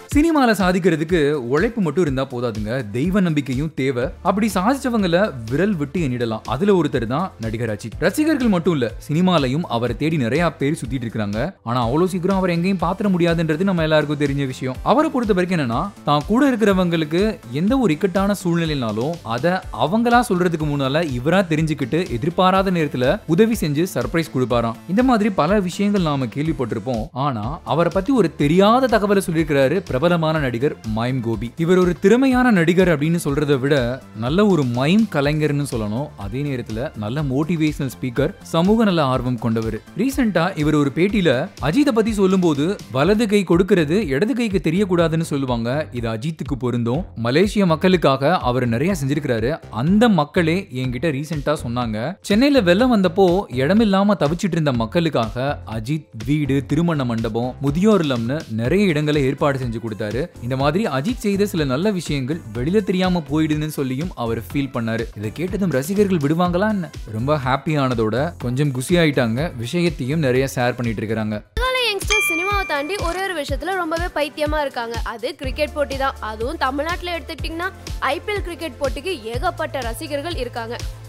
சினிமால சாதிக்கிறதுக்கு உழைப்பு மட்டும் இருந்தா போதாதுங்க தெய்வ நம்பிக்கையும் தேவை அப்படி சாதிச்சவங்கள விரல் விட்டு எண்ணிடலாம் அதுல ஒருத்தர் தான் நடிகர் அஜித் ரசிகர்கள் மட்டும் இல்ல சினிமாலையும் அவரை தேடி நிறைய பேர் சுத்திட்டு இருக்காங்க ஆனா அவ்வளவு சீக்கிரம் அவர் எங்கேயும் பாத்திர முடியாதுன்றது நம்ம எல்லாருக்கும் தெரிஞ்ச விஷயம் அவரை பொறுத்த வரைக்கும் என்னன்னா தான் கூட இருக்கிறவங்களுக்கு எந்த ஒரு இக்கட்டான சூழ்நிலைனாலும் அதை அவங்களா சொல்றதுக்கு முன்னால இவரா தெரிஞ்சுக்கிட்டு எதிர்பாராத நேரத்துல உதவி செஞ்சு சர்ப்ரைஸ் கொடுப்பாராம் இந்த மாதிரி பல விஷயங்கள் நாம கேள்விப்பட்டிருப்போம் ஆனா அவரை பத்தி ஒரு தெரியாத தகவலை சொல்லியிருக்கிறாரு பிரபலமான நடிகர் மைம் கோபி இவர் ஒரு திறமையான நடிகர் அப்படின்னு சொல்றதை விட நல்ல ஒரு மைம் கலைஞர்னு சொல்லணும் அதே நேரத்துல நல்ல மோட்டிவேஷனல் ஸ்பீக்கர் சமூக நல ஆர்வம் கொண்டவர் ரீசெண்டா இவர் ஒரு பேட்டியில அஜித்தை பத்தி சொல்லும்போது வலது கை கொடுக்கிறது இடது கைக்கு தெரியக்கூடாதுன்னு சொல்லுவாங்க இது அஜித்துக்கு பொருந்தும் மலேசிய மக்களுக்காக அவர் நிறைய செஞ்சிருக்கிறாரு அந்த மக்களே என்கிட்ட ரீசெண்டா சொன்னாங்க சென்னையில வெள்ளம் வந்தப்போ இடமில்லாம தவிச்சிட்டு இருந்த மக்களுக்காக அஜித் வீடு திருமண மண்டபம் முதியோர் இல்லம்னு நிறைய இடங்களை ஏற்பாடு செஞ்சு கொடுத்தாரு இந்த மாதிரி அஜித் செய்த சில நல்ல விஷயங்கள் வெளியில தெரியாம போயிடுதுன்னு சொல்லியும் அவர் ஃபீல் பண்ணாரு இதை கேட்டதும் ரசிகர்கள் விடுவாங்களா என்ன ரொம்ப ஹாப்பி ஆனதோட கொஞ்சம் குசி ஆயிட்டாங்க விஷயத்தையும் நிறைய ஷேர் பண்ணிட்டு இருக்காங்க கால யங்ஸ்டர்ஸ் சினிமாவை தாண்டி ஒரு ஒரு விஷயத்துல ரொம்பவே பைத்தியமா இருக்காங்க அது கிரிக்கெட் போட்டி தான் அதுவும் தமிழ்நாட்டுல எடுத்துக்கிட்டிங்கன்னா ஐபிஎல் கிரிக்கெட் போட்டிக்கு ஏகப்பட்ட ரசிகர்கள் இருக்காங்க